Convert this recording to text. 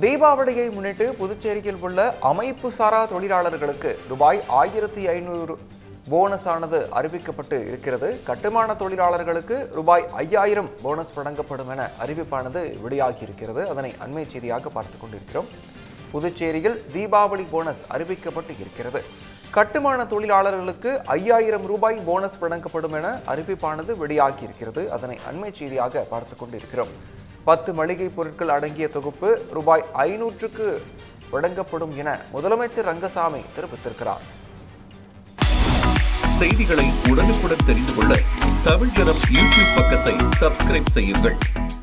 தீபாவளியை முன்னிட்டு புதுச்சேரியில் உள்ள அமைப்பு சாரா தொழிலாளர்களுக்கு ரூபாய் ஆயிரத்தி ஐநூறு போனஸ் ஆனது அறிவிக்கப்பட்டு இருக்கிறது கட்டுமான தொழிலாளர்களுக்கு ரூபாய் ஐயாயிரம் போனஸ் வழங்கப்படும் என அறிவிப்பானது வெளியாகி இருக்கிறது அதனை அண்மை செய்தியாக பார்த்து கொண்டிருக்கிறோம் புதுச்சேரியில் தீபாவளி போனஸ் அறிவிக்கப்பட்டு இருக்கிறது கட்டுமான தொழிலாளர்களுக்கு ஐயாயிரம் ரூபாய் போனஸ் வழங்கப்படும் என அறிவிப்பானது வெளியாகி இருக்கிறது அதனை அண்மை செய்தியாக பார்த்து கொண்டிருக்கிறோம் பத்து மளிகை பொருட்கள் அடங்கிய தொகுப்பு ரூபாய் ஐநூற்றுக்கு வழங்கப்படும் என முதலமைச்சர் ரங்கசாமி தெரிவித்திருக்கிறார் செய்திகளை உடனுக்குடன் தெரிந்து கொள்ள தமிழ் ஜனம் யூடியூப் பக்கத்தை சப்ஸ்கிரைப் செய்யுங்கள்